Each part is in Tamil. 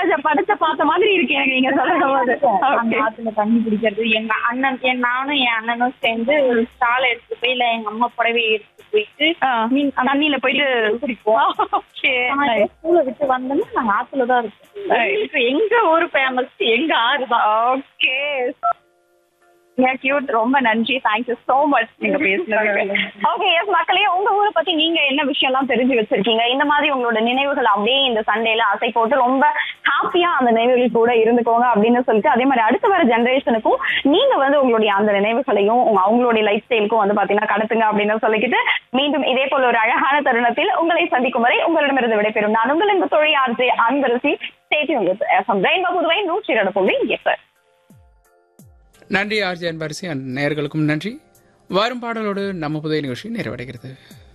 பாரதிராஜா படத்தை பார்த்த மாதிரி இருக்கு எனக்கு நீங்க சொல்லும் போது அந்த ஆத்துல தண்ணி பிடிக்கிறது எங்க அண்ணன் என் நானும் என் அண்ணனும் சேர்ந்து ஒரு ஸ்டால் எடுத்து போய் இல்ல எங்க அம்மா புடவை எடுத்து போயிட்டு மீன் தண்ணியில போயிட்டு குடிப்போம் ஓகே ஸ்கூலை விட்டு வந்தோம்னா நாங்க ஆத்துல தான் இருக்கோம் எங்களுக்கு எங்க ஊர் ஃபேமஸ் எங்க ஆறு தான் ஓகே கியூட் ரொம்ப நன்றி தேங்க்யூ சோ மச் நீங்க பேசுனதுக்கு ஓகே எஸ் மக்களே உங்க ஊரை பத்தி நீங்க என்ன விஷயம் எல்லாம் தெரிஞ்சு வச்சிருக்கீங்க இந்த மாதிரி உங்களோட நினைவுகள் அப்படியே இந்த சண்டேல அசை போட்டு ரொம்ப ஹாப்பியா அந்த நினைவுகள் கூட இருந்துக்கோங்க அப்படின்னு சொல்லிட்டு அதே மாதிரி அடுத்து வர ஜெனரேஷனுக்கும் நீங்க வந்து உங்களுடைய அந்த நினைவுகளையும் உங்க அவங்களுடைய லைஃப் ஸ்டைலுக்கும் வந்து பாத்தீங்கன்னா கடத்துங்க அப்படின்னு சொல்லிக்கிட்டு மீண்டும் இதே போல ஒரு அழகான தருணத்தில் உங்களை சந்திக்கும் வரை உங்களிடமிருந்து விடைபெறும் நான் உங்களின் தொழில் ஆர்ஜே அன்பரசி ஸ்டேட்டி உங்களுக்கு எஃப்எம் ரெயின்போ புதுவை நூற்றி இரண்டு புள்ளி எட்டு நன்றி ஆர்ஜி அன்பரசி அண்ட் நேயர்களுக்கும் நன்றி வரும் பாடலோடு நம்ம புதிய நிகழ்ச்சி நிறைவடைகிறது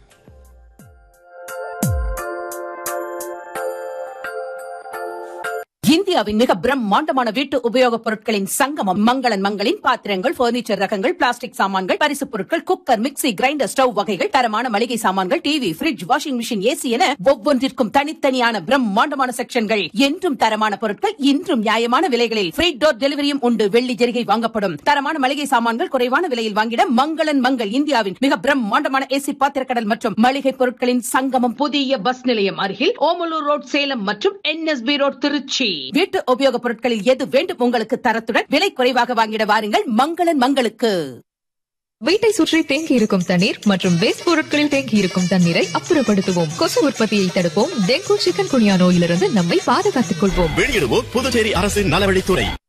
இந்தியாவின் மிக பிரம்மாண்டமான வீட்டு உபயோகப் பொருட்களின் சங்கமம் மங்களன் மங்களின் பாத்திரங்கள் பர்னிச்சர் ரகங்கள் பிளாஸ்டிக் சாமான்கள் பரிசுப் பொருட்கள் குக்கர் மிக்ஸி கிரைண்டர் ஸ்டவ் வகைகள் தரமான மளிகை சாமான்கள் TV fridge washing machine AC என ஒவ்வொன்றிற்கும் தனித்தனியான பிரம்மாண்டமான செக்ஷன்கள் என்றும் தரமான பொருட்கள் இன்றும் நியாயமான விலைகளில் ஃப்ரீ டோர் டெலிவரியும் உண்டு வெள்ளி ஜெரிகை வாங்கப்படும் தரமான மளிகை சாமான்கள் குறைவான விலையில் வாங்கிட மங்களன் மங்கள் இந்தியாவின் மிக பிரம்மாண்டமான ஏசி பாத்திரக்கடல் மற்றும் மளிகை பொருட்களின் சங்கமம் புதிய பஸ் நிலையம் அருகில் ஓமலூர் ரோட் சேலம் மற்றும் என்எஸ்பி ரோட் திருச்சி வீட்டு உபயோகப் பொருட்களில் எது வேண்டும் உங்களுக்கு தரத்துடன் விலை குறைவாக வாங்கிட வாருங்கள் மங்களன் மங்களுக்கு வீட்டை சுற்றி தேங்கி இருக்கும் தண்ணீர் மற்றும் வேஸ்ட் பொருட்களில் தேங்கி இருக்கும் தண்ணீரை அப்புறப்படுத்துவோம் கொசு உற்பத்தியை தடுப்போம் டெங்கு சிக்கன் குனியா நோயிலிருந்து நம்மை பாதுகாத்துக் கொள்வோம் வெளியிடுவோர் புதுச்சேரி அரசின் நலவழித்துறை